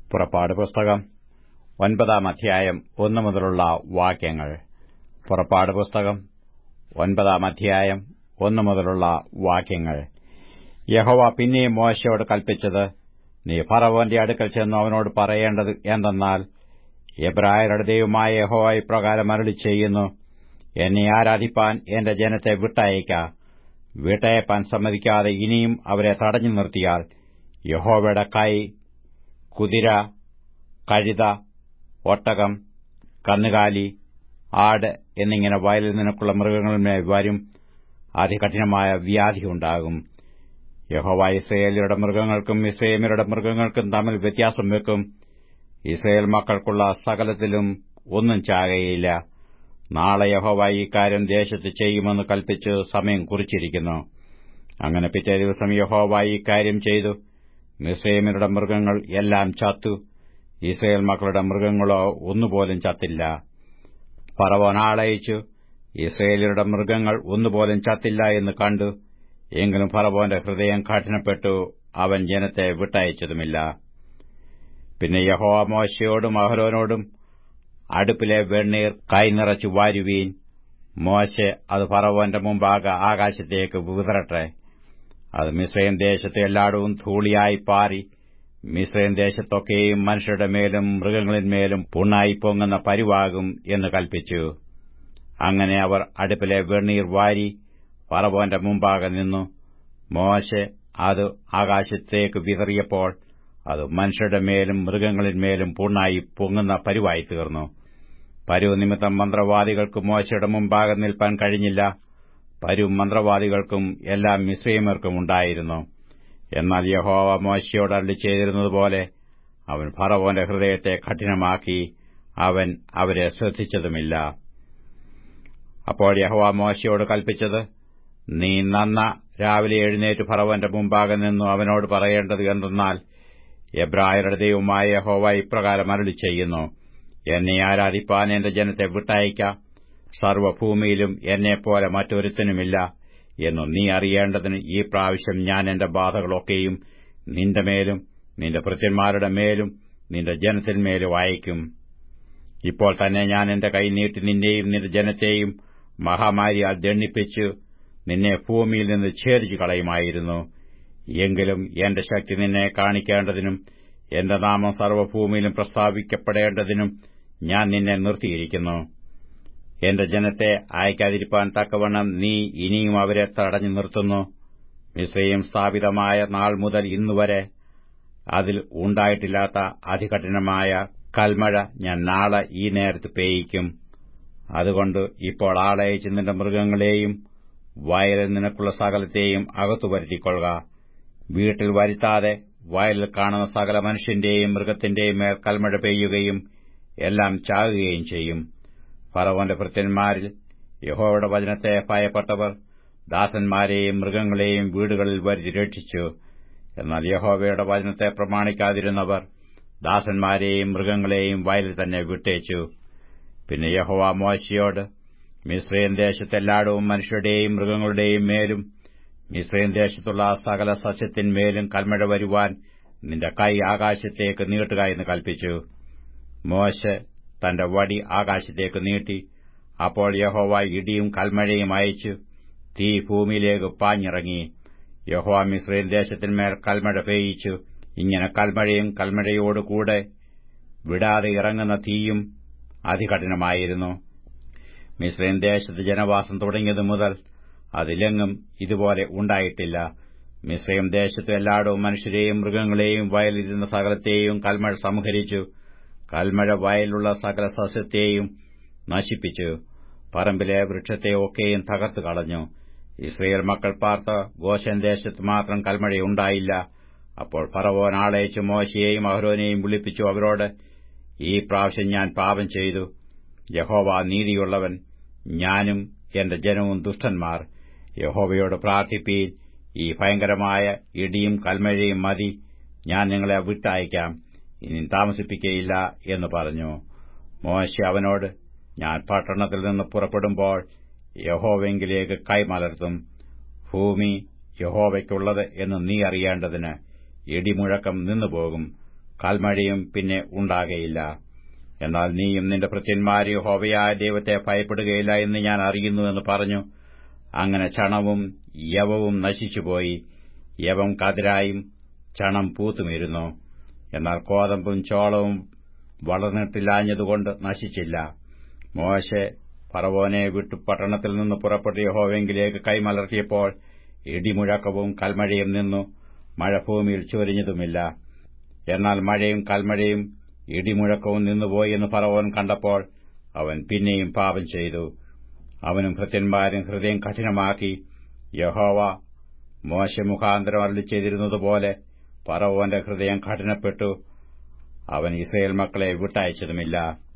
പുറപ്പാട് പുസ്തകം ഒൻപതാം അധ്യായം ഒന്നു മുതലുള്ള വാക്യങ്ങൾ പുറപ്പാട് പുസ്തകം ഒൻപതാം അധ്യായം ഒന്നു മുതലുള്ള വാക്യങ്ങൾ യഹോവ പിന്നെയും മോശയോട് കൽപ്പിച്ചത് നീ ഫറവോന്റെ അടുക്കൽ ചെന്ന് അവനോട് പറയേണ്ടത് എന്തെന്നാൽ എബ്രായരുടെ ദൈവമായ യഹോവ ഇപ്രകാരം അരുളി ചെയ്യുന്നു എന്നെ ആരാധിപ്പാൻ എന്റെ ജനത്തെ വിട്ടയക്ക വിട്ടയപ്പാൻ സമ്മതിക്കാതെ ഇനിയും അവരെ തടഞ്ഞു നിർത്തിയാൽ യഹോവയുടെ കൈ കുതിര കഴുത ഒട്ടകം കന്നുകാലി ആട് എന്നിങ്ങനെ വയലിൽ നിനക്കുള്ള മൃഗങ്ങളിന്മേൽ വരും അതികഠിനമായ വ്യാധിയുണ്ടാകും യഹോവ ഇസ്രയേലിയുടെ മൃഗങ്ങൾക്കും ഇസ്രയേമിയുടെ മൃഗങ്ങൾക്കും തമ്മിൽ വ്യത്യാസം വെക്കും ഇസ്രയേൽ മക്കൾക്കുള്ള സകലത്തിലും ഒന്നും ചാകയില്ല നാളെ യഹോവ ഈ കാര്യം ദേശത്ത് ചെയ്യുമെന്ന് കൽപ്പിച്ച് സമയം കുറിച്ചിരിക്കുന്നു അങ്ങനെ പിറ്റേ ദിവസം യഹോവ ഈ കാര്യം ചെയ്തു മിസ്രൈമിയുടെ മൃഗങ്ങൾ എല്ലാം ചത്തു ഇസ്രയേൽ മക്കളുടെ മൃഗങ്ങളോ ഒന്നുപോലും ചത്തില്ല ഫറവോൻ ആളയച്ചു ഇസ്രയേലിയുടെ മൃഗങ്ങൾ ഒന്നുപോലും ചത്തില്ല എന്ന് കണ്ടു എങ്കിലും ഫറവോന്റെ ഹൃദയം കഠിനപ്പെട്ടു അവൻ ജനത്തെ വിട്ടയച്ചതുമില്ല പിന്നെ യഹോവ മോശയോടും അഹരോനോടും അടുപ്പിലെ വെണ്ണീർ കൈനിറച്ചു വാരുവീൻ മോശെ അത് ഫറവോന്റെ മുമ്പാകെ ആകാശത്തേക്ക് വിതറട്ടെ അത് മിസ്രൈം ദേശത്തെ എല്ലായിടവും ധൂളിയായി പാറി മിസ്രൈം ദേശത്തൊക്കെയും മനുഷ്യരുടെ മേലും മൃഗങ്ങളിന്മേലും പുണ്ണായി പൊങ്ങുന്ന പരിവാകും എന്ന് കൽപ്പിച്ചു അങ്ങനെ അവർ അടുപ്പിലെ വെണ്ണീർ വാരി ഫറവോന്റെ മുമ്പാകെ നിന്നു മോശെ അത് ആകാശത്തേക്ക് വിതറിയപ്പോൾ അത് മനുഷ്യരുടെ മേലും മൃഗങ്ങളിന്മേലും പൂർണ്ണായി പൊങ്ങുന്ന പരുവായി തീർന്നു പരു നിമിത്തം മന്ത്രവാദികൾക്ക് മോശയുടെ മുമ്പാകെ നിൽപ്പാൻ കഴിഞ്ഞില്ല പരു മന്ത്രവാദികൾക്കും എല്ലാ മിശ്രീമർക്കും ഉണ്ടായിരുന്നു എന്നാൽ യഹോവ മോശയോട് അള്ളി ചെയ്തിരുന്നതുപോലെ അവൻ ഫറവോന്റെ ഹൃദയത്തെ കഠിനമാക്കി അവൻ അവരെ ശ്രദ്ധിച്ചതുമില്ല അപ്പോൾ യഹോവ മോശയോട് കൽപ്പിച്ചത് നീ നന്ന രാവിലെ എഴുന്നേറ്റ് ഫറവോന്റെ മുമ്പാകെ നിന്നു അവനോട് പറയേണ്ടത് എന്തെന്നാൽ എബ്രായരുടെ ദൈവമായ യഹോവ ഇപ്രകാരം അരുളി ചെയ്യുന്നു എന്നെ ആരാധിപ്പാൻ എന്റെ ജനത്തെ വിട്ടയക്ക സർവ്വഭൂമിയിലും എന്നെപ്പോലെ മറ്റൊരുത്തനുമില്ല എന്നു നീ അറിയേണ്ടതിന് ഈ പ്രാവശ്യം ഞാൻ എന്റെ ബാധകളൊക്കെയും നിന്റെ മേലും നിന്റെ ഭൃത്യന്മാരുടെ മേലും നിന്റെ ജനത്തിന്മേലും അയക്കും ഇപ്പോൾ തന്നെ ഞാൻ എന്റെ കൈ നീട്ടി നിന്നെയും നിന്റെ ജനത്തെയും മഹാമാരിയാൽ ദണ്ണിപ്പിച്ചു നിന്നെ ഭൂമിയിൽ നിന്ന് ഛേദിച്ചു കളയുമായിരുന്നു എങ്കിലും എന്റെ ശക്തി നിന്നെ കാണിക്കേണ്ടതിനും എന്റെ നാമം സർവ്വഭൂമിയിലും പ്രസ്താവിക്കപ്പെടേണ്ടതിനും ഞാൻ നിന്നെ നിർത്തിയിരിക്കുന്നു എന്റെ ജനത്തെ അയക്കാതിരിപ്പാൻ തക്കവണ്ണം നീ ഇനിയും അവരെ തടഞ്ഞു നിർത്തുന്നു മിശ്രയും സ്ഥാപിതമായ നാൾ മുതൽ ഇന്നുവരെ അതിൽ ഉണ്ടായിട്ടില്ലാത്ത അതികഠിനമായ കൽമഴ ഞാൻ നാളെ ഈ നേരത്ത് പേയിക്കും അതുകൊണ്ട് ഇപ്പോൾ ആളയച്ച് നിന്റെ മൃഗങ്ങളെയും വയലിൽ നിനക്കുള്ള സകലത്തെയും അകത്തു വരുത്തിക്കൊള്ളുക വീട്ടിൽ വരുത്താതെ വയലിൽ കാണുന്ന സകല മനുഷ്യന്റെയും മൃഗത്തിന്റെയും മേൽ കൽമഴ പെയ്യുകയും എല്ലാം ചാകുകയും ചെയ്യും ഫറവോന്റെ ഭൃത്യന്മാരിൽ യഹോവയുടെ വചനത്തെ ഭയപ്പെട്ടവർ ദാസന്മാരെയും മൃഗങ്ങളെയും വീടുകളിൽ വരുത്തി രക്ഷിച്ചു എന്നാൽ യഹോവയുടെ വചനത്തെ പ്രമാണിക്കാതിരുന്നവർ ദാസന്മാരെയും മൃഗങ്ങളെയും വയലിൽ തന്നെ വിട്ടേച്ചു പിന്നെ യഹോവ മോശയോട് മിശ്രയൻ ദേശത്തെല്ലായിടവും മനുഷ്യരുടെയും മൃഗങ്ങളുടെയും മേലും മിശ്രയൻ ദേശത്തുള്ള സകല സസ്യത്തിന്മേലും കൽമഴ വരുവാൻ നിന്റെ കൈ ആകാശത്തേക്ക് നീട്ടുക എന്ന് കൽപ്പിച്ചു മോശ തന്റെ വടി ആകാശത്തേക്ക് നീട്ടി അപ്പോൾ യഹോവ ഇടിയും കൽമഴയും അയച്ചു തീ ഭൂമിയിലേക്ക് പാഞ്ഞിറങ്ങി യഹോവ മിശ്രൈൻ ദേശത്തിന്മേൽ കൽമഴ പെയ്യിച്ചു ഇങ്ങനെ കൽമഴയും കൽമഴയോടുകൂടെ വിടാതെ ഇറങ്ങുന്ന തീയും അതികഠിനമായിരുന്നു മിശ്രൈൻ ദേശത്ത് ജനവാസം തുടങ്ങിയതു മുതൽ അതിലെങ്ങും ഇതുപോലെ ഉണ്ടായിട്ടില്ല മിശ്രയും ദേശത്ത് എല്ലായിടവും മനുഷ്യരെയും മൃഗങ്ങളെയും വയലിരുന്ന സകലത്തെയും കൽമഴ സംഹരിച്ചു കൽമഴ വയലുള്ള സകല സസ്യത്തെയും നശിപ്പിച്ചു പറമ്പിലെ വൃക്ഷത്തെ ഒക്കെയും തകർത്തു കളഞ്ഞു ഇസ്രയേൽ മക്കൾ പാർത്ത ഗോശൻ ദേശത്ത് മാത്രം കൽമഴയുണ്ടായില്ല അപ്പോൾ ഫറവോൻ ആളയച്ചു മോശയെയും അഹരോനെയും വിളിപ്പിച്ചു അവരോട് ഈ പ്രാവശ്യം ഞാൻ പാപം ചെയ്തു യഹോവ നീതിയുള്ളവൻ ഞാനും എന്റെ ജനവും ദുഷ്ടന്മാർ യഹോവയോട് പ്രാർത്ഥിപ്പീൻ ഈ ഭയങ്കരമായ ഇടിയും കൽമഴയും മതി ഞാൻ നിങ്ങളെ വിട്ടയക്കാം ഇനി താമസിപ്പിക്കയില്ല എന്ന് പറഞ്ഞു മോശ അവനോട് ഞാൻ പട്ടണത്തിൽ നിന്ന് പുറപ്പെടുമ്പോൾ യഹോവെങ്കിലേക്ക് കൈമലർത്തും ഭൂമി യഹോവയ്ക്കുള്ളത് എന്ന് നീ അറിയേണ്ടതിന് ഇടിമുഴക്കം നിന്നുപോകും കാൽമഴയും പിന്നെ ഉണ്ടാകയില്ല എന്നാൽ നീയും നിന്റെ ഭൃത്യന്മാരും യഹോവയായ ദൈവത്തെ ഭയപ്പെടുകയില്ല എന്ന് ഞാൻ അറിയുന്നു എന്ന് പറഞ്ഞു അങ്ങനെ ചണവും യവവും നശിച്ചുപോയി യവം കതിരായും ചണം പൂത്തുമിരുന്നു എന്നാൽ കോതമ്പും ചോളവും വളർന്നിട്ടില്ലാഞ്ഞതുകൊണ്ട് നശിച്ചില്ല മോശെ പറവോനെ വിട്ടു പട്ടണത്തിൽ നിന്ന് പുറപ്പെട്ട് യഹോവെങ്കിലേക്ക് കൈമലർത്തിയപ്പോൾ ഇടിമുഴക്കവും കൽമഴയും നിന്നു മഴ ഭൂമിയിൽ ചൊരിഞ്ഞതുമില്ല എന്നാൽ മഴയും കൽമഴയും ഇടിമുഴക്കവും നിന്നുപോയി എന്ന് പറവോൻ കണ്ടപ്പോൾ അവൻ പിന്നെയും പാപം ചെയ്തു അവനും ഭൃത്യന്മാരും ഹൃദയം കഠിനമാക്കി യഹോവ മോശ മുഖാന്തരം അരളി ചെയ്തിരുന്നതുപോലെ പറവോന്റെ ഹൃദയം കഠിനപ്പെട്ടു അവൻ ഇസ്രയേൽ മക്കളെ വിട്ടയച്ചതുമില്ല